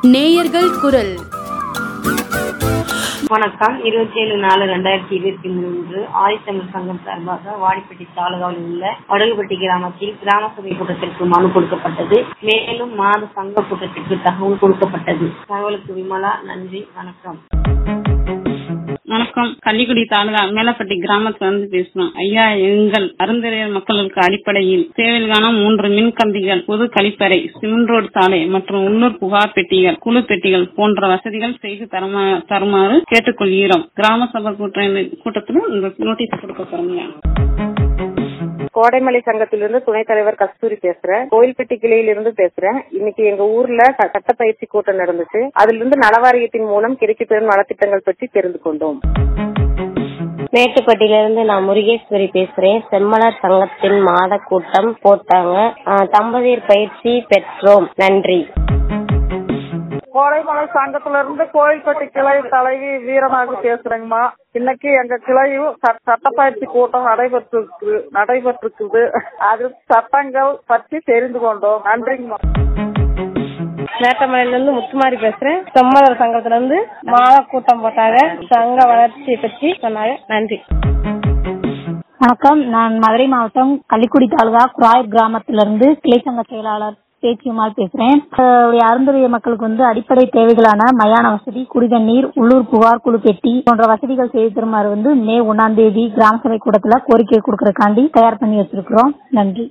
நேயர்கள் குரல் வணக்கம் இருபத்தி ஏழு நாலு ரெண்டாயிரத்தி இருபத்தி மூன்று ஆதித்தமிழ் சங்கம் சார்பாக வாடிப்பட்டி தாலுகாவில் உள்ள வடகுப்பட்டி கிராமத்தில் கிராம சபை கூட்டத்திற்கு மனு கொடுக்கப்பட்டது மேலும் மாத சங்க கூட்டத்திற்கு தகவல் கொடுக்கப்பட்டது தகவலுக்கு விமலா நன்றி வணக்கம் வணக்கம் கள்ளிக்குடி தாலுகா மேலப்பட்டி கிராமத்துல இருந்து பேசுறோம் ஐயா எங்கள் அருந்தரையர் மக்களுக்கு அடிப்படையில் சேவைக்கான மூன்று மின் கம்பிகள் பொது கழிப்பறை சிமெண்ட் ரோடு சாலை மற்றும் உள்ளூர் புகார் பெட்டிகள் குழு பெட்டிகள் போன்ற வசதிகள் செய்து தரமா- தருமாறு கேட்டுக்கொள்கிறோம் கிராம சபை கூட்ட- கூட்டத்துல இந்த நோட்டீஸ் கொடுக்க போறோம் கோடைமலை சங்கத்திலிருந்து துணைத் தலைவர் கஸ்தூரி பேசுறேன் கோயில்பட்டி கிளையிலிருந்து பேசுறேன் இன்னைக்கு எங்க ஊர்ல ச- சட்ட பயிற்சி கூட்டம் நடந்துச்சு அதுல இருந்து நலவாரியத்தின் மூலம் கிடைக்கப்பெறும் நலத்திட்டங்கள் பற்றி தெரிந்து கொண்டோம் மேட்டுப்பட்டியிலிருந்து நான் முருகேஸ்வரி பேசுறேன் செம்மலர் சங்கத்தின் மாத கூட்டம் போட்டாங்க ஆஹ் தம்பதியர் பயிற்சி பெற்றோம் நன்றி கோடைமலை சங்கத்துல இருந்து கோயில்பட்டி கிளை தலைவி வீரநாகு பேசுறேங்கம்மா இன்னைக்கு எங்க கிளையும் ச- சட்டப்பயிற்சி கூட்டம் நடைபெற்றிருக்கு நடைபெற்றிருக்குது அது சட்டங்கள் பற்றி தெரிந்து கொண்டோம் நன்றிங்கம்மா மேட்டமலையில இருந்து முத்துமாரி பேசுறேன் செம்மலர் சங்கத்துல இருந்து மாத கூட்டம் போட்டாங்க சங்க வளர்ச்சியை பற்றி சொன்னாங்க நன்றி வணக்கம் நான் மதுரை மாவட்டம் கள்ளிக்குடி தாலுகா குராயர் கிராமத்திலிருந்து கிளை சங்க செயலாளர் பேச்சியம்மாள் பேசுறேன் எங்களுடைய அருந்தறிய மக்களுக்கு வந்து அடிப்படை தேவைகளான மயான வசதி குடிதண்ணீர் உள்ளூர் புகார் குழு பெட்டி போன்ற வசதிகள் செய்து தருமாறு வந்து மே ஒன்னாம் தேதி கிராம சபை கூட்டத்துல கோரிக்கை கொடுக்கறதுக்காண்டி தயார் பண்ணி வச்சிருக்கிறோம் நன்றி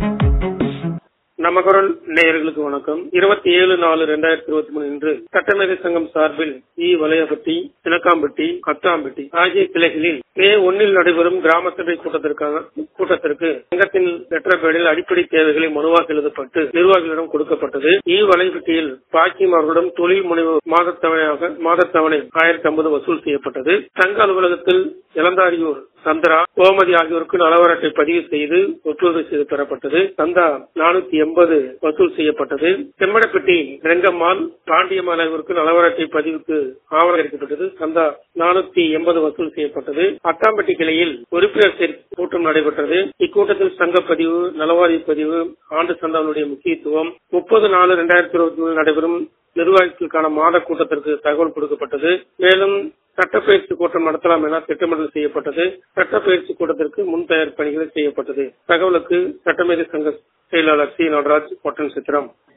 நம்ம குரல் நேயர்களுக்கு வணக்கம் இருபத்தி ஏழு நாலு ரெண்டாயிரத்தி இருபத்தி மூணு இன்று சட்டமேதை சங்கம் சார்பில் இ வலையப்பட்டி சினக்காம்பட்டி கத்தாம்பட்டி ஆகிய கிளைகளில் மே ஒன்னில் நடைபெறும் கிராம சபை கூட்டத்திற்கான கூட்டத்திற்கு சங்கத்தின் லெட்டர் பேடில் அடிப்படை தேவைகளை மனுவாக எழுதப்பட்டு நிர்வாகிகளிடம் கொடுக்கப்பட்டது இ வலைப்பட்டியில் பாக்கியம் அவர்களிடம் தொழில் முனைவு மாதத்தவணையாக மாதத்தவணை ஆயிரத்தி ஐம்பது வசூல் செய்யப்பட்டது சங்க அலுவலகத்தில் இளந்தாரியூர் சந்திரா கோமதி ஆகியோருக்கு நலவரட்டை பதிவு செய்து ஒப்புதல் செய்து பெறப்பட்டது சந்தா நானூத்தி எண்பது வசூல் செய்யப்பட்டது செம்மடப்பட்டி ரெங்கம்மாள் பாண்டியம்மாள் ஆகியோருக்கு நலவரட்டை பதிவுக்கு ஆவணம் அளிக்கப்பட்டது சந்தா நானூத்தி எண்பது வசூல் செய்யப்பட்டது அட்டாம்பட்டி கிளையில் உறுப்பினர் சேர்க்கை கூட்டம் நடைபெற்றது இக்கூட்டத்தில் சங்க பதிவு நலவாரிய பதிவு ஆண்டு சந்தாவுடைய முக்கியத்துவம் முப்பது நாலு ரெண்டாயிரத்தி இருபத்தி மூணு நடைபெறும் நிர்வாகத்திற்கான மாத கூட்டத்திற்கு தகவல் கொடுக்கப்பட்டது மேலும் சட்டப்பயிற்சி கூட்டம் நடத்தலாம் என திட்டமிடல் செய்யப்பட்டது சட்டப்பயிற்சி கூட்டத்திற்கு முன் தயார் பணிகள் செய்யப்பட்டது தகவலுக்கு சட்டமேதை சங்க செயலாளர் சி நடராஜ் ஒட்டன் சித்திரம்